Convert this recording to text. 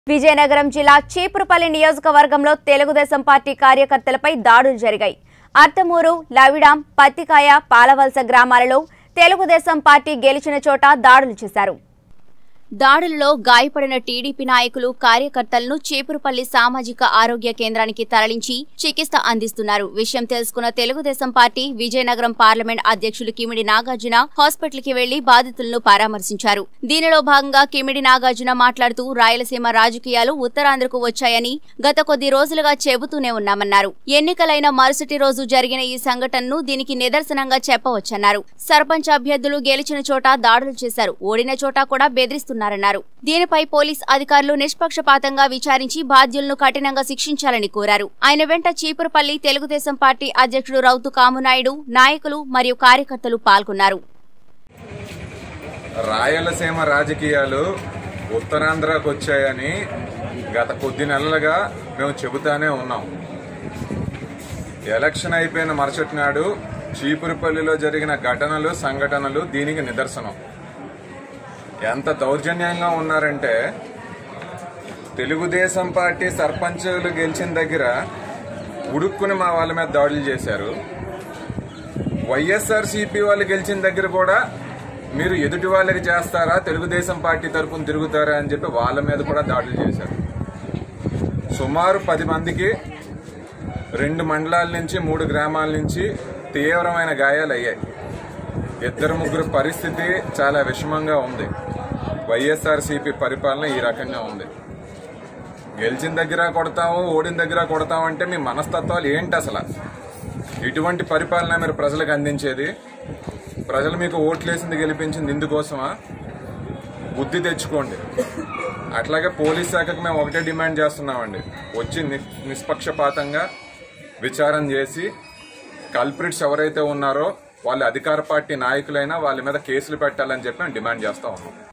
విజయనగరం జిల్లా చీపురుపల్లి నియోజకవర్గంలో తెలుగుదేశం పార్టీ కార్యకర్తలపై దాడులు జరిగాయి అర్తమూరు లవిడాం పత్తికాయ పాలవలస గ్రామాలలో తెలుగుదేశం పార్టీ గెలిచిన చోట దాడులు చేశారు దాడులలో గాయపడిన టీడీపీ నాయకులు కార్యకర్తలను చీపురుపల్లి సామాజిక ఆరోగ్య కేంద్రానికి తరలించి చికిత్స అందిస్తున్నారు విషయం తెలుసుకున్న తెలుగుదేశం పార్టీ విజయనగరం పార్లమెంట్ అధ్యక్షులు కిమిడి నాగార్జున హాస్పిటల్ కి వెళ్లి బాధితులను పరామర్శించారు దీనిలో భాగంగా కిమిడి నాగార్జున మాట్లాడుతూ రాయలసీమ రాజకీయాలు ఉత్తరాంధ్రకు వచ్చాయని గత కొద్ది రోజులుగా చెబుతూనే ఉన్నామన్నారు ఎన్నికలైన మరుసటి రోజు జరిగిన ఈ సంఘటనను దీనికి నిదర్శనంగా చెప్పవచ్చన్నారు సర్పంచ్ అభ్యర్థులు గెలిచిన చోట దాడులు చేశారు ఓడిన చోట కూడా బెదిరిస్తున్నారన్నారు దీనిపై పోలీస్ అధికారులు నిష్పక్షపాతంగా విచారించి బాధ్యులను కఠినంగా శిక్షించాలని కోరారు ఆయన వెంట చీపురుపల్లి తెలుగుదేశం పార్టీ అధ్యక్షుడు రౌతు కామునాయుడు నాయకులు మరియు కార్యకర్తలు పాల్గొన్నారు రాయలసీమ రాజకీయాలు ఉత్తరాంధ్రకు వచ్చాయని గత కొద్ది నెలలుగా మేము చెబుతానే ఉన్నాం ఎలక్షన్ అయిపోయిన మరుసటి నాడు చీపురుపల్లిలో జరిగిన ఘటనలు సంఘటనలు దీనికి నిదర్శనం ఎంత దౌర్జన్యంగా ఉన్నారంటే తెలుగుదేశం పార్టీ సర్పంచులు గెలిచిన దగ్గర ఉడుక్కుని మా వాళ్ళ మీద దాడులు చేశారు వైఎస్ఆర్ సిపి వాళ్ళు గెలిచిన దగ్గర కూడా మీరు ఎదుటి వాళ్ళకి చేస్తారా తెలుగుదేశం పార్టీ తరపున తిరుగుతారా అని చెప్పి వాళ్ళ మీద కూడా దాడులు చేశారు సుమారు పది మందికి రెండు మండలాల నుంచి మూడు గ్రామాల నుంచి తీవ్రమైన గాయాలు అయ్యాయి ఇద్దరు ముగ్గురు పరిస్థితి చాలా విషమంగా ఉంది వైఎస్ఆర్ సిపి పరిపాలన ఈ రకంగా ఉంది గెలిచిన దగ్గర కొడతాము ఓడిన దగ్గర కొడతాము అంటే మీ మనస్తత్వాలు ఏంటి అసలు ఇటువంటి పరిపాలన మీరు ప్రజలకు అందించేది ప్రజలు మీకు ఓట్లేసింది గెలిపించింది ఇందుకోసమా బుద్ధి తెచ్చుకోండి అట్లాగే పోలీస్ శాఖకు మేము ఒకటే డిమాండ్ చేస్తున్నామండి వచ్చి ని- నిష్పక్షపాతంగా విచారణ చేసి కల్ప్రిట్స్ ఎవరైతే ఉన్నారో వాళ్ళ అధికార పార్టీ నాయకులైనా వాళ్ళ మీద కేసులు పెట్టాలని చెప్పి మేము డిమాండ్ చేస్తా ఉన్నాం